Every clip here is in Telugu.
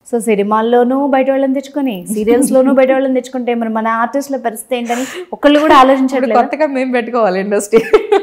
సో సినిమాల్లోనూ బయట వాళ్ళని తెచ్చుకొని సీరియల్స్ లోనూ బయట వాళ్ళని తెచ్చుకుంటే మరి మన ఆర్టిస్టుల పరిస్థితి ఏంటని ఒకళ్ళు కూడా ఇప్పుడు ఆలోచించట్లేదు కొత్తగా మేము పెట్టుకోవాలి industry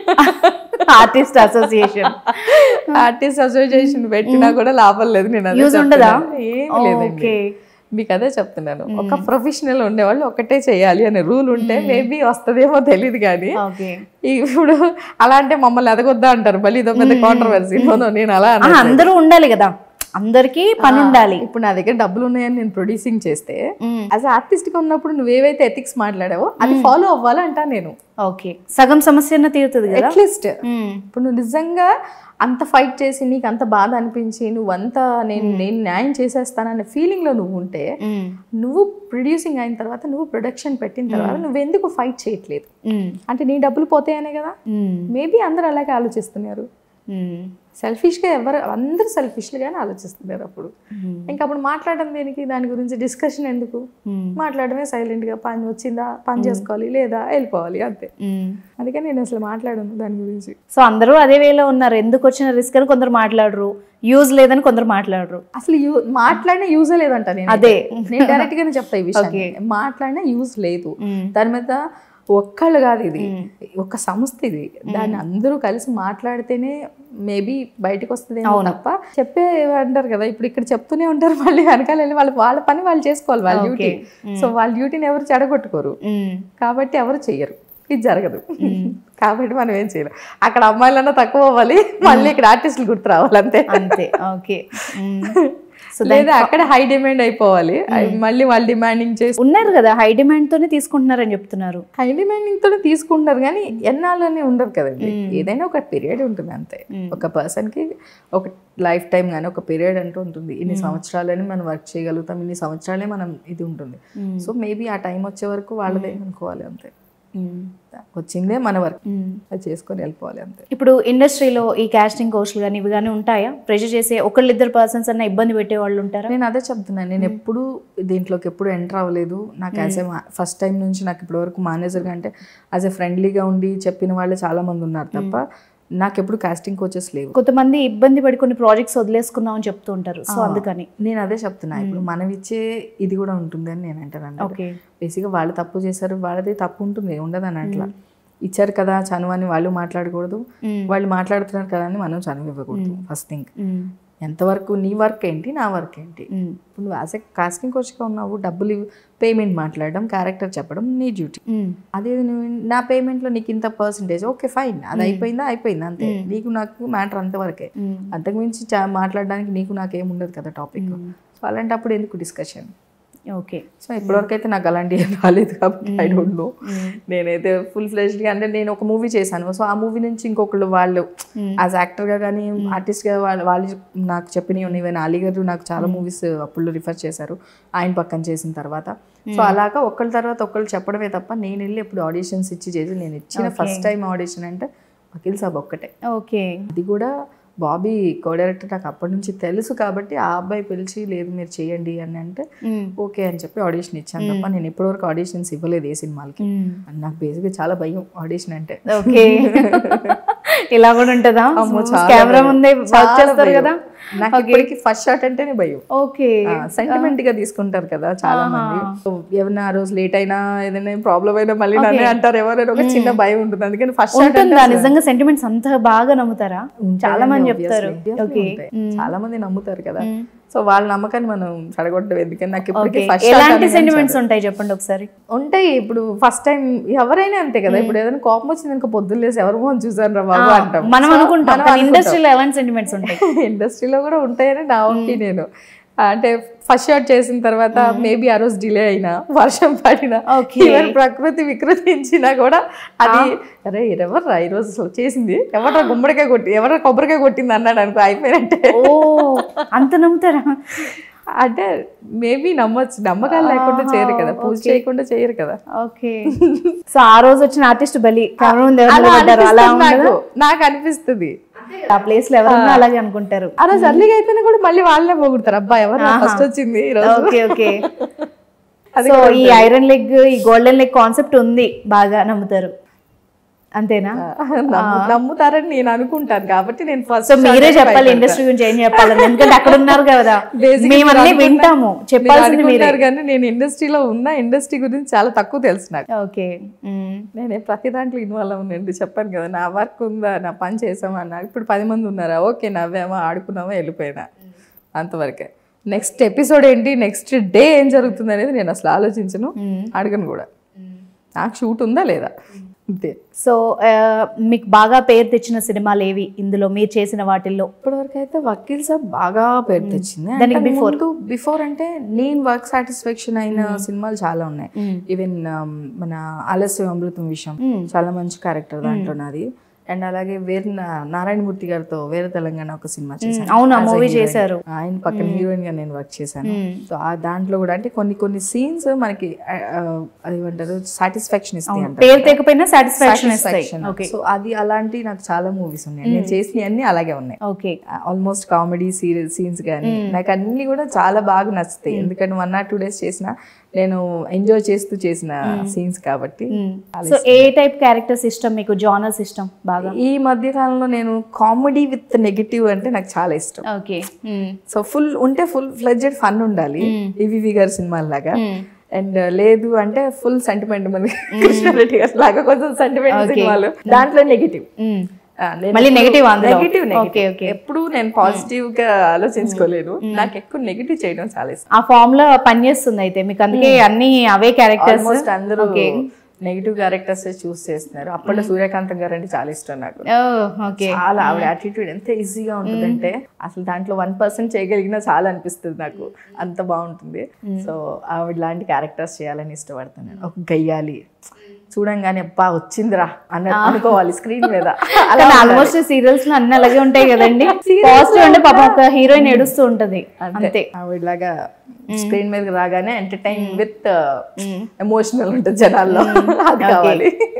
artist association artist association పెట్టినా కూడా లాభం లేదు నేను అదే యూజ్ ఉండదా చెప్తున్నాను. ఏం లేదండి ఓకే మీకు అదే చెప్తున్నాను ఒక ప్రొఫెషనల్ ఉండేవాళ్ళు ఒకటే చేయాలి అనే రూల్ ఉంటే మేబీ వస్తుందేమో తెలియదు కానీ ఓకే ఇప్పుడు అలా అంటే మమ్మల్ని ఎదగొద్దా అంటారు మళ్ళీ ఇదో పెద్ద కాంట్రవర్సీ నేను అలా అన అందరూ ఉండాలి కదా అందరికీ పని ఉండాలి ఇప్పుడు నా దగ్గర డబ్బులు ఉన్నాయని నేను ప్రొడ్యూసింగ్ చేస్తే మ్మ్. యాజ్ ఆర్టిస్ట్ గా ఉన్నప్పుడు నువ్వేవైతే ఎథిక్స్ మాట్లాడావో అది ఫాలో అవ్వాలంటా నేను ఓకే సగం సమస్య తీరుతుంది కదా అట్లీస్ట్ మ్మ్. ఇప్పుడు నువ్వు నిజంగా అంత ఫైట్ చేసి నీకు అంత బాధ అనిపించి నువ్వు అంత నేను నేను న్యాయం చేసేస్తాననే ఫీలింగ్ లో నువ్వు ఉంటే మ్మ్. నువ్వు ప్రొడ్యూసింగ్ అయిన తర్వాత నువ్వు ప్రొడక్షన్ పెట్టిన తర్వాత నువ్వు ఎందుకు ఫైట్ చేయట్లేదు మ్మ్. అంటే నీ డబ్బులు పోతాయనే కదా మ్మ్. మేబీ అందరూ అలాగే ఆలోచిస్తున్నారు మ్మ్. సెల్ఫిష్గా ఎవరు అందరూ సెల్ఫిష్గానే ఆలోచిస్తున్నారు అప్పుడు మ్మ్. ఇంకా అప్పుడు మాట్లాడడం దేనికి దాని గురించి డిస్కషన్ ఎందుకు మ్మ్. మాట్లాడమే సైలెంట్గా పని వచ్చిందా పని చేసుకోవాలి లేదా వెళ్ళిపోవాలి అంతే మ్మ్. అందుకని నేను అసలు మాట్లాడను దాని గురించి సో అందరూ అదే వేలో ఉన్నారు ఎందుకు వచ్చిన రిస్క్ అని కొందరు మాట్లాడరు యూజ్ లేదని కొందరు మాట్లాడరు అసలు యూ మాట్లాడిన యూజే లేదంట నేను అదే. నేను డైరెక్ట్ గానే చెప్తా ఈ విషయం మాట్లాడిన యూజ్ లేదు మ్మ్. దాని మీద ఒక్కళ్ళు కాదు ఇది ఒక సంస్థ ఇది దాన్ని అందరూ కలిసి మాట్లాడితేనే మేబీ బయటకు వస్తుంది తప్ప చెప్పే అంటారు కదా ఇప్పుడు ఇక్కడ చెప్తూనే ఉంటారు మళ్ళీ వెనకాల వెళ్ళి వాళ్ళ వాళ్ళ పని వాళ్ళు చేసుకోవాలి వాళ్ళ డ్యూటీ సో వాళ్ళ డ్యూటీని ఎవరు చెడగొట్టుకోరు మ్మ్. కాబట్టి ఎవరు చెయ్యరు ఇది జరగదు కాబట్టి మనం ఏం చేయలేం అక్కడ అమ్మాయిలన్నా తక్కువ అవ్వాలి మళ్ళీ ఇక్కడ ఆర్టిస్టులు గుర్తు రావాలి అంతే అంతే ఓకే మ్మ్. సో లేదా అక్కడ హై డిమాండ్ అయిపోవాలి అవి మళ్ళీ వాళ్ళు డిమాండింగ్ చేసి ఉన్నారు కదా హై డిమాండ్ తోనే తీసుకుంటున్నారని చెప్తున్నారు హై డిమాండింగ్ తోనే తీసుకుంటారు కానీ ఎన్నాళ్ళని ఉండరు కదండి ఏదైనా ఒక పీరియడ్ ఉంటుంది అంతే ఒక పర్సన్ కి ఒక లైఫ్ టైం కానీ ఒక పీరియడ్ అంటూ ఉంటుంది ఇన్ని సంవత్సరాలని మనం వర్క్ చేయగలుగుతాం ఇన్ని సంవత్సరాలే మనం ఇది ఉంటుంది సో మేబీ ఆ టైం వచ్చే వరకు వాళ్ళదే అనుకోవాలి అంతే మ్మ్. వచ్చిందే మన వర్క్ మ్మ్. అది చేసుకొని వెళ్ళిపోవాలి అంతే ఇప్పుడు ఇండస్ట్రీలో ఈ కాస్టింగ్ కోర్సులు కానీ ఇవి కానీ ఉంటాయా ప్రెషర్ చేసే ఒకళ్ళిద్దరు పర్సన్స్ అన్న ఇబ్బంది పెట్టే వాళ్ళు ఉంటారా నేను అదే చెప్తున్నాను నేను ఎప్పుడు దీంట్లోకి ఎప్పుడు ఎంటర్ అవ్వలేదు నాకు యాజ్ ఏ ఫస్ట్ టైం నుంచి నాకు ఇప్పటి వరకు మేనేజర్గా అంటే యాజ్ ఏ ఫ్రెండ్లీగా ఉండి చెప్పిన వాళ్ళే చాలా మంది ఉన్నారు తప్ప నాకు ఎప్పుడు కాస్టింగ్ కోచెస్ లేవు కొంతమంది ఇబ్బంది పడి కొన్ని ప్రాజెక్ట్స్ వదిలేసుకున్నాం అని చెప్తూ ఉంటారు సో అందుకని నేను అదే చెప్తున్నా ఇప్పుడు మనం ఇచ్చే ఇది కూడా ఉంటుంది అని నేను అంటాను ఓకే బేసిక్గా వాళ్ళు తప్పు చేశారు వాళ్ళది తప్పు ఉంటుంది ఉండదని అట్లా ఇచ్చారు కదా చనువు అని వాళ్ళు మాట్లాడకూడదు వాళ్ళు మాట్లాడుతున్నారు కదా అని మనం చనువు ఇవ్వకూడదు ఫస్ట్ థింగ్ ఎంతవరకు నీ వర్క్ ఏంటి నా వర్క్ ఏంటి ఇప్పుడు నువ్వు యాజ్ ఎ కాస్టింగ్ కోచ్గా ఉన్నావు డబ్బులు పేమెంట్ మాట్లాడడం క్యారెక్టర్ చెప్పడం నీ డ్యూటీ అదే నువ్వు నా పేమెంట్లో నీకు ఇంత పర్సంటేజ్ ఓకే ఫైన్ అది అయిపోయిందా అయిపోయింది అంతే నీకు నాకు మ్యాటర్ అంతవరకే అంతకుమించి చా- మాట్లాడడానికి నీకు నాకు ఏమి ఉండదు కదా టాపిక్ సో అలాంటప్పుడు ఎందుకు డిస్కషన్ ఓకే సో ఇప్పటివరకు అయితే నాకు అలాంటి ఏం రాలేదు కాబట్టి ఐ డోంట్ నో నేనైతే ఫుల్ ఫ్లెజ్డ్గా అంటే నేను ఒక మూవీ చేశాను సో ఆ మూవీ నుంచి ఇంకొకళ్ళు వాళ్ళు యాజ్ యాక్టర్గా కానీ ఆర్టిస్ట్గా వాళ్ళు వాళ్ళు నాకు చెప్పినవి ఉన్నాయి ఈవెన్ అలీ గారు నాకు చాలా మూవీస్ అప్పుడు రిఫర్ చేశారు ఆయన పక్కన చేసిన తర్వాత సో అలాగా ఒకళ్ళ తర్వాత ఒకళ్ళు చెప్పడమే తప్ప నేను వెళ్ళి ఎప్పుడు ఆడిషన్స్ ఇచ్చి చేసి నేను ఇచ్చిన ఫస్ట్ టైం ఆడిషన్ అంటే వకీల్ సాబ్ ఒక్కటే ఓకే అది కూడా బాబీ కో డైరెక్టర్ నాకు అప్పటి నుంచి తెలుసు కాబట్టి ఆ అబ్బాయి పిలిచి లేదు మీరు చేయండి అని అంటే ఓకే అని చెప్పి ఆడిషన్ ఇచ్చాను తప్ప నేను ఇప్పటివరకు ఆడిషన్స్ ఇవ్వలేదు ఏ సినిమాలకి అండ్ నాకు బేసిక్గా చాలా భయం ఆడిషన్ అంటే ఓకే ఇలా కూడా ఉంటుందా అమ్మో, చాలా కెమెరా భయం. ముందే వర్క్ చాలా చేస్తారు భయం. కదా నాకు ఇప్పటికి ఫస్ట్ షాట్ అంటేనే భయం ఓకే సెంటిమెంట్ గా తీసుకుంటారు కదా చాలా మంది So, ఏమన్నా ఆ రోజు లేట్ అయినా ఏదైనా ప్రాబ్లం అయినా మళ్ళీ నన్నే అంటారు ఎవరైనా ఒక చిన్న భయం ఉంటుంది అందుకని ఫస్ట్ షాట్ ఉంటుందా నిజంగా సెంటిమెంట్స్ అంత బాగా నమ్ముతారా చాలా మంది చెప్తారు ఓకే చాలా మంది నమ్ముతారు కదా సో వాళ్ళ నమ్మకాన్ని మనం చెడగొట్టడం ఎందుకని నాకు ఇప్పటికీ ఫస్ట్ ఎలాంటి సెంటిమెంట్స్ ఉంటాయి చెప్పండి ఒకసారి ఉంటాయి ఇప్పుడు ఫస్ట్ టైం ఎవరైనా అంతే కదా ఇప్పుడు ఏదైనా కోపం వచ్చింది ఇంకా పొద్దున్న లేసి ఎవరు మోహన్ చూసాను రా బాబు అంటాం మనం అనుకుంటాం ఇండస్ట్రీలో ఎలాంటి సెంటిమెంట్స్ ఉంటాయి ఇండస్ట్రీలో కూడా ఉంటాయని నా ఒపీనియన్ అంటే ఫస్ట్ షాట్ చేసిన తర్వాత మేబీ ఆ రోజు డిలే అయినా వర్షం పడినా Okay. ఈవెన్ ప్రకృతి వికృతించినా కూడా అది అరే ఎవర్రా ఈ రోజు అసలు చేసింది ఎవరా గుమ్మడికాయ కొట్టి ఎవరా కొబ్బరికాయ కొట్టింది అన్నాడు అనుకో అయిపోయినట్టే ఓ అంత నమ్ముతారా అంటే మేబీ నమ్మొచ్చు నమ్మకాలు లేకుండా చేయరు కదా పూజ చేయకుండా చేయరు కదా ఓకే సో ఆ రోజు వచ్చిన ఆర్టిస్ట్ బలి కెమెరా ముందు ఎవరు అలా నిలబడ్డారు అలా అనిపిస్తుంది ఉండదా? నాకు నాకు అనిపిస్తుంది ఆ ప్లేస్ లో ఎవరన్నా అలాగే అనుకుంటారు ఆ రోజు అర్లీగా అయిపోయినా కూడా మళ్ళీ వాళ్ళే పోగొడతారు అబ్బా ఎవరు ఫస్ట్ వచ్చింది ఈ రోజు ఓకే ఓకే సో ఈ ఐరన్ లెగ్ ఈ గోల్డెన్ లెగ్ కాన్సెప్ట్ ఉంది బాగా నమ్ముతారు అంతేనా నమ్ము- నమ్ముతారని నేను అనుకుంటాను కాబట్టి నేను ఫస్ట్ సో మీరే చెప్పాలి ఇండస్ట్రీ గురించి ఏం చెప్పాలి ఎందుకంటే అక్కడ ఉన్నారు కదా మేమన్నీ వింటాము చెప్పాల్సింది మీరే కానీ నేను ఇండస్ట్రీలో ఉన్న ఇండస్ట్రీ గురించి చాలా తక్కువ తెలుసు నాకు ఓకే నేనే ప్రతి దాంట్లో ఇన్వాల్వ్ అవునండి చెప్పాను కదా నా వర్క్ ఉందా నా పని చేసామన్నా ఇప్పుడు పది మంది ఉన్నారా ఓకే నవ్వామా ఆడుకున్నామా వెళ్ళిపోయినా అంతవరకే నెక్స్ట్ ఎపిసోడ్ ఏంటి నెక్స్ట్ డే ఏం జరుగుతుంది అనేది నేను అసలు ఆలోచించను అడగను కూడా నాకు షూట్ ఉందా లేదా అంతే సో మీకు బాగా పేరు తెచ్చిన సినిమాలు ఏవి ఇందులో మీరు చేసిన వాటిల్లో ఇప్పటివరకు అయితే వకీల్ సాబ్ బాగా పేరు తెచ్చింది దానికి బిఫోర్ బిఫోర్ అంటే నేను వర్క్ సాటిస్ఫాక్షన్ అయిన సినిమాలు చాలా ఉన్నాయి ఈవెన్ మన ఆలస్యం అమృతం విషయం చాలా మంచి క్యారెక్టర్ దాంట్లో నాది అండ్ అలాగే వేరే నా- నారాయణమూర్తి గారితో వేరే తెలంగాణ ఒక సినిమా చేశాను అవును ఆ As a మూవీ heroine. చేశారు ఆయన పక్కన హీరోయిన్ గా నేను వర్క్ చేశాను సో ఆ దాంట్లో కూడా అంటే కొన్ని కొన్ని సీన్స్ మనకి ఆ, ఆ, అది ఏమంటారు సాటిస్ఫాక్షన్ ఇస్తాయి అంటారు పేరు తెకపోయినా సాటిస్ఫాక్షన్ ఇస్తాయి Satisfaction. ఓకే సో అది అలాంటి నాకు చాలా మూవీస్ ఉన్నాయి నేను చేసినవి అన్ని అలాగే ఉన్నాయి okay almost comedy serial scenes కానీ నాకు అన్ని కూడా చాలా బాగా నచ్చుతాయి ఎందుకంటే వన్ ఆర్ టూ డేస్ చేసిన నేను ఎంజాయ్ చేస్తూ చేసిన సీన్స్ కాబట్టి సో ఏ టైప్ క్యారెక్టర్స్ ఇష్టం మీకు జానర్స్ ఇష్టం బాగా ఈ మధ్య కాలంలో నేను కామెడీ విత్ నెగిటివ్ అంటే నాకు చాలా ఇష్టం ఓకే సో ఫుల్ ఉంటే ఫుల్ ఫ్లెడ్జెడ్ ఫన్ ఉండాలి ఈవీవి గారి సినిమాల లాగా అండ్ లేదు అంటే ఫుల్ సెంటిమెంట్ మనకి కృష్ణారెడ్డి గారి లాగా కొంచెం సెంటిమెంట్ సినిమాలు దాంట్లో నెగిటివ్ మళ్ళీ negative అందులో. Negative Okay, okay. ఎప్పుడు నేను పాజిటివ్ గా ఆలోచించుకోలేను నాకు ఎక్కువ నెగిటివ్ చేయడం చాలా ఇష్టం ఆ ఫామ్ లో పనిచేస్తుంది అయితే మీకు అందుకే అన్ని అవే క్యారెక్టర్స్ ఆల్మోస్ట్ అందరూ నెగిటివ్ క్యారెక్టర్స్ చూస్ చేస్తున్నారు అప్పట్లో సూర్యకాంతం గారు అంటే చాలా ఇష్టం నాకు ఓకే చాలా ఆవిడ యాటిట్యూడ్ ఎంత ఈజీగా ఉంటుందంటే అసలు దాంట్లో వన్ పర్సెంట్ చేయగలిగినా చాలా అనిపిస్తుంది నాకు అంత బాగుంటుంది సో ఆవిడ లాంటి క్యారెక్టర్స్ చేయాలని ఇష్టపడతాను నేను. ఒక గయ్యాలి చూడంగానే అబ్బా వచ్చిందిరా అన్న అనుకోవాలి స్క్రీన్ మీద అలా ఆల్మోస్ట్ సీరియల్స్ లో అన్ని అలాగే ఉంటాయి కదండి పాజిటివ్ అంటే పాపం ఒక హీరోయిన్ ఏడుస్తూ ఉంటది అంతే ఆవిడలాగా స్క్రీన్ మీద రాగానే ఎంటర్టైన్ విత్ ఎమోషనల్ ఉంటుంది జనాల్లో అది కావాలి